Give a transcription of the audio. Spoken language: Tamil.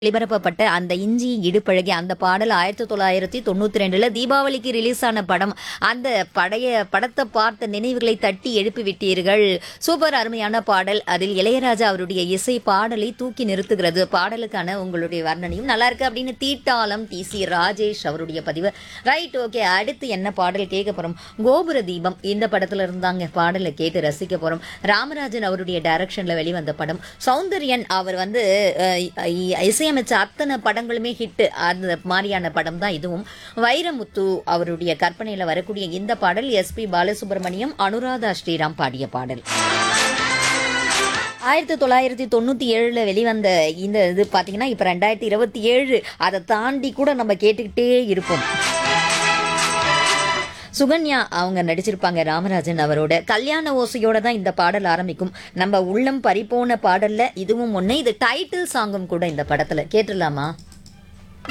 ஒளிபரப்பப்பட்ட அந்த இஞ்சி இடுப்பழகி அந்த பாடல் ஆயிரத்தி தொள்ளாயிரத்தி தொண்ணூத்தி ரெண்டுல தீபாவளிக்கு ரிலீஸ் ஆன படம் அந்த படைய படத்தை பார்த்த நினைவுகளை தட்டி எழுப்பி விட்டீர்கள் சூப்பர் அருமையான பாடல் அதில் இளையராஜா அவருடைய இசை பாடலை தூக்கி நிறுத்துகிறது பாடலுக்கான உங்களுடைய வர்ணனையும் நல்லா இருக்கு அப்படின்னு தீட்டாளம் டி சி ராஜேஷ் அவருடைய பதிவு ரைட் ஓகே அடுத்து என்ன பாடல் கேட்க போறோம் கோபுர தீபம் இந்த படத்துல இருந்தாங்க பாடலை கேட்டு ரசிக்க போறோம் ராமராஜன் அவருடைய டைரக்ஷன்ல வெளிவந்த படம் சௌந்தர்யன் அவர் வந்து அஹ், இ- இசையமைச்ச அத்தனை படங்களுமே ஹிட் அந்த மாதிரியான படம் தான் இதுவும் வைரமுத்து அவருடைய கற்பனையில வரக்கூடிய இந்த பாடல் எஸ்பி பாலசுப்ரமணியம் அனுராதா ஸ்ரீராம் பாடிய பாடல் ஆயிரத்தி தொள்ளாயிரத்தி தொண்ணூற்றி ஏழில் வெளிவந்த இந்த இது பார்த்தீங்கன்னா இப்போ ரெண்டாயிரத்தி இருபத்தி ஏழு அதை தாண்டி கூட நம்ம கேட்டுக்கிட்டே இருப்போம் சுகன்யா அவங்க நடிச்சிருப்பாங்க ராமராஜன் அவரோட கல்யாண ஓசையோட தான் இந்த பாடல் ஆரம்பிக்கும் நம்ம உள்ளம் பறிபோன பாடல்ல இதுவும் ஒன்று இது டைட்டில் சாங்கும் கூட இந்த படத்துல கேட்டுடலாமா